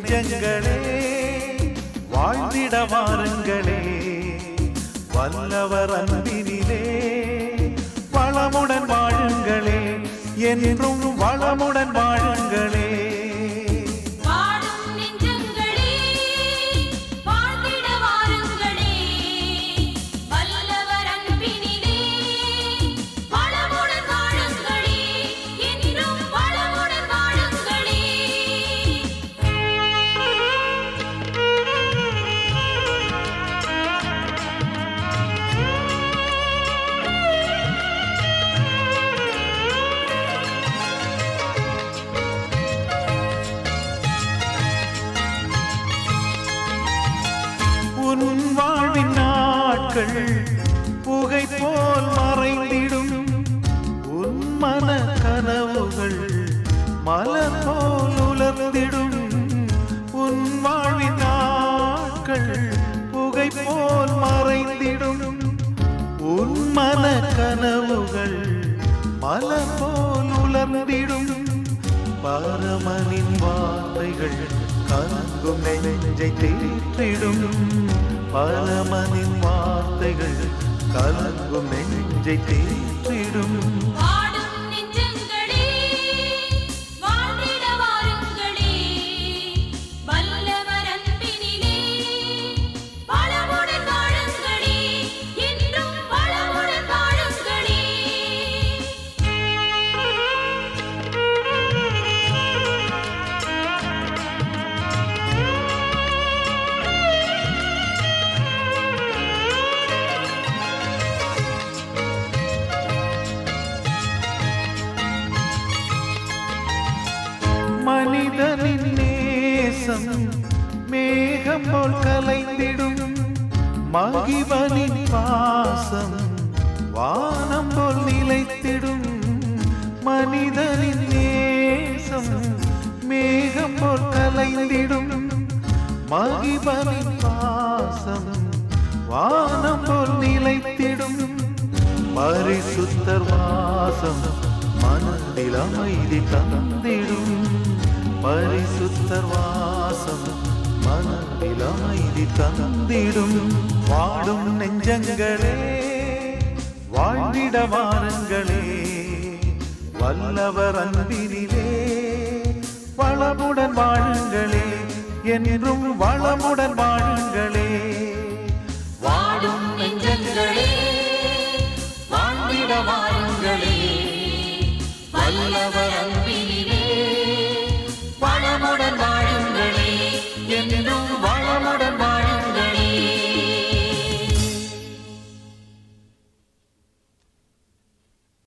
நெஞ்சங்களே வாழ்ந்திட வாருங்களே வல்லவர் அன்பினிலே வளமுடன் வாழுங்களே என்றும் வளமுடன் வாழுங்களே வாழும் நெஞ்சங்களே வாழ்ந்திட வாருங்களே வல்லவர் அன்பினிலே வளமுடன் வாழுங்களே என்றும் வளமுடன் வாழுங்களே உன் வாழ்வின் நாட்கள் புகை போல் மறைந்திடும் உன் மன கனவுகள் மலர் போல் உலர்ந்திடும் உன் வாழ்வின் நாட்கள் புகை போல் மறைந்திடும் உன் மன கனவுகள் மலர் போல் உலர்ந்திடும் பரமனின் வார்த்தைகள் கலங்கும் நெஞ்சை தேற்றிடும் பரமனின் வார்த்தைகள் கலங்கும் நெஞ்சை தேற்றிடும் வாடும் நெஞ்சங்களே வாழ்ந்திட வாருங்களே வல்லவர் அன்பினிலே வளமுடன் வாழுங்களே என்றும் வளமுடன் வாழுங்களே மனிதனின் நேசம் மேகம் போல் கலைந்திடும் மகிவனின் பாசம் வானம் போல் நிலைத்திடும் மனிதனின் நேசம் மேகம் போல் கலைந்திடும் மகிவனின் பாசம் வானம் போல் நிலைத்திடும் பரிசுத்தர் வாசம் மனதில் அமைதி தந்திடும் பரிசுத்தர் வாசம் மனதில் அமைதி தந்திடும் வாடும் நெஞ்சங்களே வாழ்ந்திட வாருங்களே வல்லவர் அன்பினிலே வளமுடன் வாழுங்களே என்றும் வளமுடன்